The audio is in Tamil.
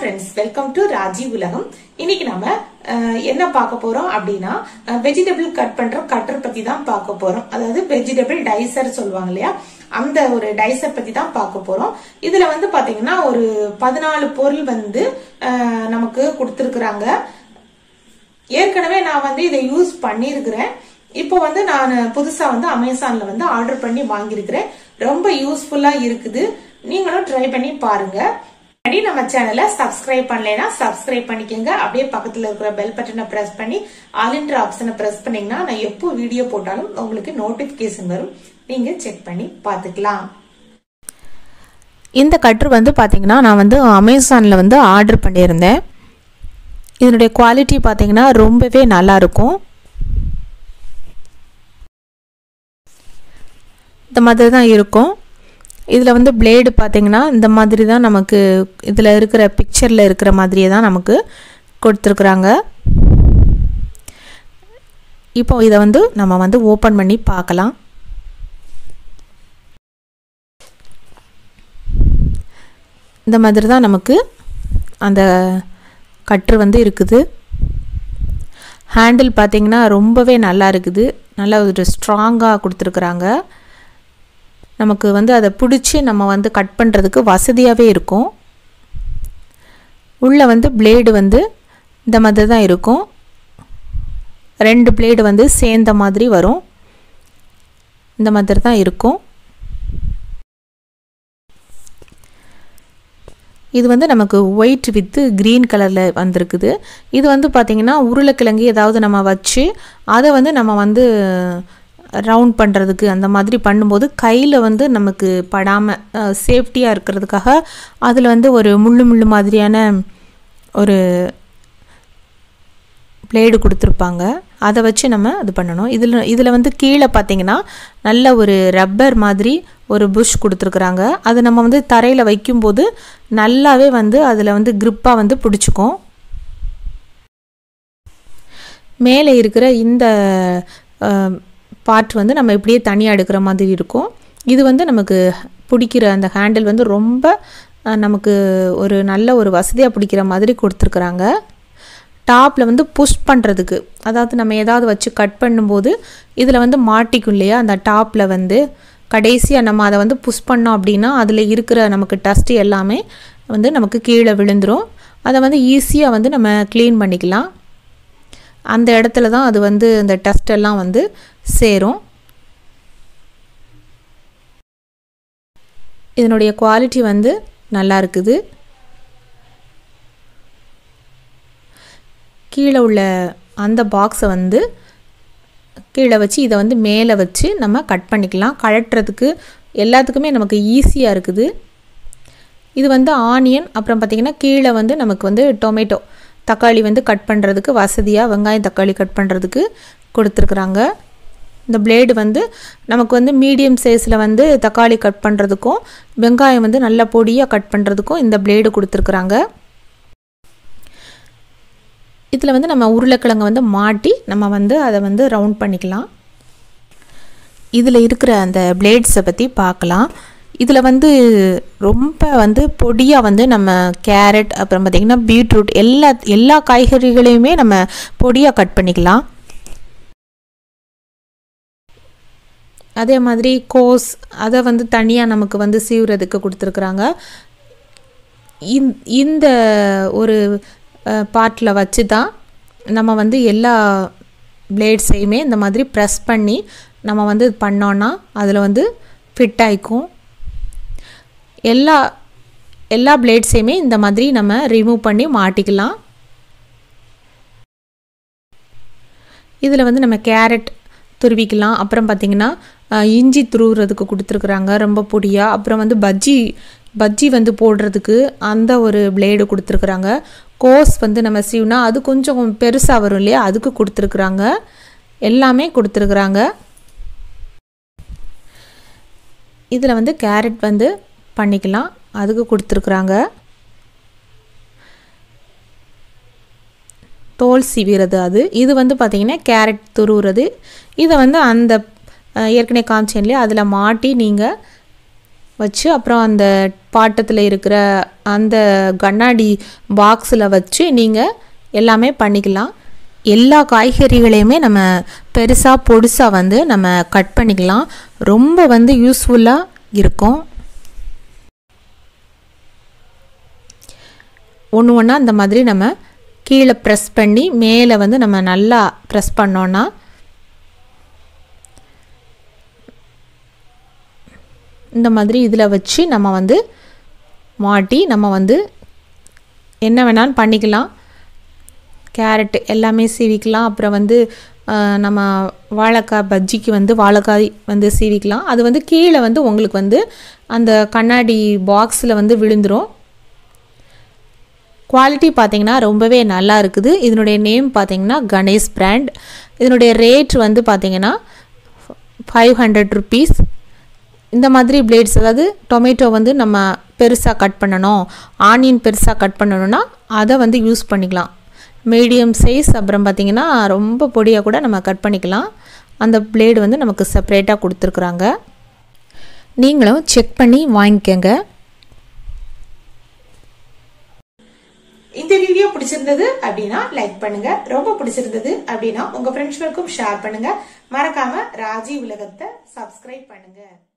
ஃப்ரெண்ட்ஸ் வெல்கம் டு ராஜி உலகம் இன்னைக்கு நம்ம அஹ், என்ன பார்க்க போறோம் அப்படின்னா வெஜிடபிள் கட் பண்ற கட்டர் பத்தி தான் பார்க்க போறோம் அதாவது வெஜிடபிள் டைசர் சொல்லுவாங்க இல்லையா அந்த ஒரு டைசர் பத்தி தான் பார்க்க போறோம் இதுல வந்து பாத்தீங்கன்னா ஒரு பதினாலு பொருள் வந்து அஹ், நமக்கு கொடுத்துருக்குறாங்க ஏற்கனவே நான் வந்து இதை யூஸ் பண்ணியிருக்கிறேன் இப்போ வந்து நான் புதுசா வந்து அமேசான்ல வந்து ஆர்டர் பண்ணி வாங்கியிருக்கிறேன் ரொம்ப யூஸ்ஃபுல்லா இருக்குது நீங்களும் ட்ரை பண்ணி பாருங்க முன்னாடி நம்ம சேனலை சப்ஸ்கிரைப் பண்ணலைன்னா சப்ஸ்கிரைப் பண்ணிக்கோங்க அப்படியே பக்கத்துல இருக்கிற பெல் பட்டனை பிரஸ் பண்ணி ஆல்ன்ற ஆப்ஷனை பிரஸ் பண்ணீங்கன்னா நான் எப்போ வீடியோ போட்டாலும் உங்களுக்கு நோட்டிபிகேஷன் வரும் நீங்க செக் பண்ணி பார்த்துக்கலாம் இந்த கட்ரு வந்து பார்த்தீங்கன்னா நான் வந்து அமேசானில் வந்து ஆர்டர் பண்ணியிருந்தேன் இதனுடைய குவாலிட்டி பார்த்தீங்கன்னா ரொம்பவே நல்லா இருக்கும் இந்த மாதிரி தான் இருக்கும் இதில் வந்து பிளேடு பார்த்தீங்கன்னா இந்த மாதிரி தான் நமக்கு இதில் இருக்கிற பிக்சரில் இருக்கிற மாதிரியே தான் நமக்கு கொடுத்துருக்குறாங்க இப்போ இதை வந்து நம்ம வந்து ஓப்பன் பண்ணி பார்க்கலாம் இந்த மாதிரி தான் நமக்கு அந்த கட்ரு வந்து இருக்குது ஹேண்டில் பார்த்திங்கன்னா ரொம்பவே நல்லா இருக்குது நல்லா ஒரு ஸ்ட்ராங்காக கொடுத்துருக்குறாங்க நமக்கு வந்து அதை பிடிச்சி நம்ம வந்து கட் பண்ணுறதுக்கு வசதியாகவே இருக்கும் உள்ளே வந்து பிளேடு வந்து இந்த மாதிரி தான் இருக்கும் ரெண்டு பிளேடு வந்து சேர்ந்த மாதிரி வரும் இந்த மாதிரி தான் இருக்கும் இது வந்து நமக்கு ஒயிட் வித்து க்ரீன் கலரில் வந்திருக்குது இது வந்து பார்த்திங்கன்னா உருளைக்கிழங்கு ஏதாவது நம்ம வச்சு அதை வந்து நம்ம வந்து ரவுண்ட் பண்ணுறதுக்கு அந்த மாதிரி பண்ணும்போது கையில் வந்து நமக்கு படாமல் சேஃப்டியாக இருக்கிறதுக்காக அதில் வந்து ஒரு முள்ளு முள்ளு மாதிரியான ஒரு பிளேடு கொடுத்துருப்பாங்க அதை வச்சு நம்ம இது பண்ணணும் இதில் இதில் வந்து கீழே பார்த்தீங்கன்னா நல்ல ஒரு ரப்பர் மாதிரி ஒரு புஷ் கொடுத்துருக்குறாங்க அது நம்ம வந்து தரையில் வைக்கும்போது நல்லாவே வந்து அதில் வந்து க்ரிப்பாக வந்து பிடிச்சிக்கும் மேலே இருக்கிற இந்த பார்ட் வந்து நம்ம இப்படியே தனியாக எடுக்கிற மாதிரி இருக்கும் இது வந்து நமக்கு பிடிக்கிற அந்த ஹேண்டில் வந்து ரொம்ப நமக்கு ஒரு நல்ல ஒரு வசதியாக பிடிக்கிற மாதிரி கொடுத்துருக்குறாங்க டாப்பில் வந்து புஷ் பண்ணுறதுக்கு அதாவது நம்ம ஏதாவது வச்சு கட் பண்ணும்போது இதில் வந்து மாட்டிக்கும் இல்லையா அந்த டாப்பில் வந்து கடைசியாக நம்ம அதை வந்து புஷ் பண்ணோம் அப்படின்னா அதில் இருக்கிற நமக்கு டஸ்ட்டு எல்லாமே வந்து நமக்கு கீழே விழுந்துடும் அதை வந்து ஈஸியாக வந்து நம்ம க்ளீன் பண்ணிக்கலாம் அந்த இடத்துல தான் அது வந்து அந்த டஸ்ட் எல்லாம் வந்து சேரும் இதனுடைய குவாலிட்டி வந்து நல்லா இருக்குது கீழே உள்ள அந்த பாக்ஸை வந்து கீழே வச்சு இதை வந்து மேலே வச்சு நம்ம கட் பண்ணிக்கலாம் கழட்டுறதுக்கு எல்லாத்துக்குமே நமக்கு ஈஸியாக இருக்குது இது வந்து ஆனியன் அப்புறம் பார்த்திங்கன்னா கீழே வந்து நமக்கு வந்து டொமேட்டோ தக்காளி வந்து கட் பண்ணுறதுக்கு வசதியாக வெங்காயம் தக்காளி கட் பண்ணுறதுக்கு கொடுத்துருக்குறாங்க இந்த பிளேடு வந்து நமக்கு வந்து மீடியம் சைஸில் வந்து தக்காளி கட் பண்ணுறதுக்கும் வெங்காயம் வந்து நல்ல பொடியாக கட் பண்ணுறதுக்கும் இந்த பிளேடு கொடுத்துருக்குறாங்க இதில் வந்து நம்ம உருளைக்கிழங்கை வந்து மாட்டி நம்ம வந்து அதை வந்து ரவுண்ட் பண்ணிக்கலாம் இதில் இருக்கிற அந்த பிளேட்ஸை பற்றி பார்க்கலாம் இதில் வந்து ரொம்ப வந்து பொடியாக வந்து நம்ம கேரட் அப்புறம் பார்த்திங்கன்னா பீட்ரூட் எல்லா எல்லா காய்கறிகளையுமே நம்ம பொடியாக கட் பண்ணிக்கலாம் அதே மாதிரி கோஸ் அதை வந்து தனியாக நமக்கு வந்து சீவுறதுக்கு கொடுத்துருக்குறாங்க இந்த ஒரு பாட்டில் வச்சு தான் நம்ம வந்து எல்லா பிளேட்ஸையுமே இந்த மாதிரி ப்ரெஸ் பண்ணி நம்ம வந்து பண்ணோன்னா அதில் வந்து ஃபிட் ஆகிக்கும் எல்லா எல்லா பிளேட்ஸையுமே இந்த மாதிரி நம்ம ரிமூவ் பண்ணி மாட்டிக்கலாம் இதில் வந்து நம்ம கேரட் துருவிக்கலாம் அப்புறம் பார்த்திங்கன்னா இஞ்சி துருவுறதுக்கு கொடுத்துருக்குறாங்க ரொம்ப பொடியாக அப்புறம் வந்து பஜ்ஜி பஜ்ஜி வந்து போடுறதுக்கு அந்த ஒரு பிளேடு கொடுத்துருக்குறாங்க கோஸ் வந்து நம்ம சீவ்னா அது கொஞ்சம் பெருசாக வரும் இல்லையா அதுக்கு கொடுத்துருக்குறாங்க எல்லாமே கொடுத்துருக்குறாங்க இதில் வந்து கேரட் வந்து பண்ணிக்கலாம் அதுக்கு கொடுத்துருக்குறாங்க தோல் சீவிறது அது இது வந்து பார்த்திங்கன்னா கேரட் துருவுறது இதை வந்து அந்த ஏற்கனவே காமிச்சேன் இல்லையா அதில் மாட்டி நீங்கள் வச்சு அப்புறம் அந்த பாட்டத்தில் இருக்கிற அந்த கண்ணாடி பாக்ஸில் வச்சு நீங்கள் எல்லாமே பண்ணிக்கலாம் எல்லா காய்கறிகளையுமே நம்ம பெருசாக பொடுசாக வந்து நம்ம கட் பண்ணிக்கலாம் ரொம்ப வந்து யூஸ்ஃபுல்லாக இருக்கும் ஒன்று ஒன்றா இந்த மாதிரி நம்ம கீழே ப்ரெஸ் பண்ணி மேலே வந்து நம்ம நல்லா ப்ரெஸ் பண்ணோன்னா இந்த மாதிரி இதில் வச்சு நம்ம வந்து மாட்டி நம்ம வந்து என்ன வேணாலும் பண்ணிக்கலாம் கேரட் எல்லாமே சீவிக்கலாம் அப்புறம் வந்து நம்ம வாழைக்காய் பஜ்ஜிக்கு வந்து வாழைக்காய் வந்து சீவிக்கலாம் அது வந்து கீழே வந்து உங்களுக்கு வந்து அந்த கண்ணாடி பாக்ஸில் வந்து விழுந்துடும் குவாலிட்டி பார்த்தீங்கன்னா ரொம்பவே நல்லா இருக்குது இதனுடைய நேம் பார்த்தீங்கன்னா கணேஷ் பிராண்ட் இதனுடைய ரேட் வந்து பார்த்தீங்கன்னா ஃபைவ் ஹண்ட்ரட் ருபீஸ் இந்த மாதிரி பிளேட்ஸ் அதாவது டொமேட்டோ வந்து நம்ம பெருசாக கட் பண்ணணும் ஆனியன் பெருசாக கட் பண்ணணும்னா அதை வந்து யூஸ் பண்ணிக்கலாம் மீடியம் சைஸ் அப்புறம் பார்த்திங்கன்னா ரொம்ப பொடியாக கூட நம்ம கட் பண்ணிக்கலாம் அந்த பிளேடு வந்து நமக்கு செப்ரேட்டாக கொடுத்துருக்குறாங்க நீங்களும் செக் பண்ணி வாங்கிக்கோங்க இந்த வீடியோ பிடிச்சிருந்தது அப்படின்னா லைக் பண்ணுங்க ரொம்ப பிடிச்சிருந்தது அப்படின்னா உங்க ஃப்ரெண்ட்ஸ்களுக்கும் ஷேர் பண்ணுங்க மறக்காம ராஜி உலகத்தை சப்ஸ்கிரைப் பண்ணுங்க